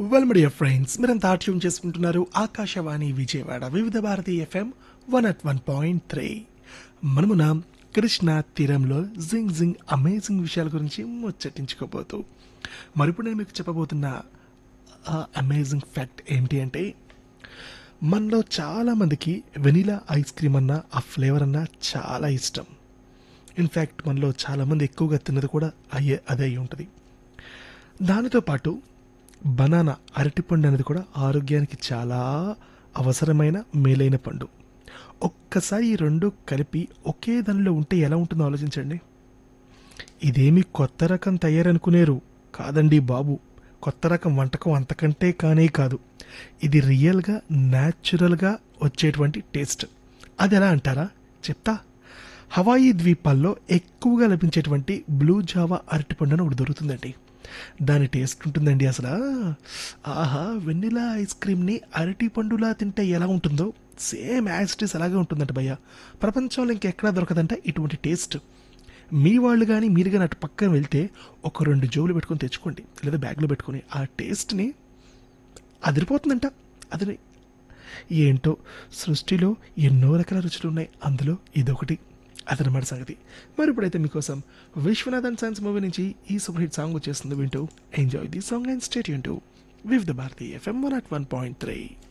well media friends మీరంతా tune చేసుకుంటున్నారు Akashvani Vijayawada Vividh Bharati FM one at one point three మనమున కృష్ణ తీరంలో జింగ్ జింగ్ అమేజింగ్ విషయాల గురించి ముచ్చటించుకోబోతూ మరిప్పుడు నేను మీకు చెప్పబోతున్న ఆ అమేజింగ్ ఫ్యాక్ట్ ఏంటి అంటే మనలో చాలా మందికి వెనిలా ఐస్ క్రీమ్ అన్న ఆ ఫ్లేవర్ అన్న చాలా ఇష్టం ఇన్ఫ్యాక్ట్ మనలో చాలామంది ఎక్కువగా తిన్నది కూడా అయ్యే అదే అయి ఉంటుంది దానితో పాటు బనానా అరటిపండు అనేది కూడా ఆరోగ్యానికి చాలా అవసరమైన మేలైన పండు ఒక్కసారి ఈ రెండు కలిపి ఒకే దానిలో ఉంటే ఎలా ఉంటుందో ఆలోచించండి ఇదేమి కొత్త రకం తయారనుకునేరు కాదండి బాబు కొత్త రకం వంటకం అంతకంటే కానే కాదు ఇది రియల్గా న్యాచురల్గా వచ్చేటువంటి టేస్ట్ అది ఎలా అంటారా చెప్తా హవాయి ద్వీపాల్లో ఎక్కువగా లభించేటువంటి బ్లూ జావా అరటిపండు అని ఒకటి దొరుకుతుందండి దాని టేస్ట్ ఉంటుందండి అసలు ఆహా వెన్నెలా ఐస్ క్రీమ్ని అరటి పండులా తింటే ఎలా ఉంటుందో సేమ్ యాసిటీస్ అలాగే ఉంటుందంట భయ్య ప్రపంచంలో ఇంకెక్కడా దొరకదంట ఇటువంటి టేస్ట్ మీ వాళ్ళు కానీ మీరు కానీ అటు పక్కన వెళ్తే ఒక రెండు జోబులు పెట్టుకొని తెచ్చుకోండి లేదా బ్యాగ్లో పెట్టుకొని ఆ టేస్ట్ని అదిరిపోతుందంట అది ఏంటో సృష్టిలో ఎన్నో రకాల రుచులు ఉన్నాయి అందులో ఇదొకటి అదనమాట సంగతి మరి ఇప్పుడైతే మీకోసం విశ్వనాథన్ సైన్స్ మూవీ నుంచి ఈ సూపర్ హిట్ సాంగ్ వచ్చేస్తుంది వింటూ enjoy the song and stay యూన్ to Vividh Bharati FM one at one point three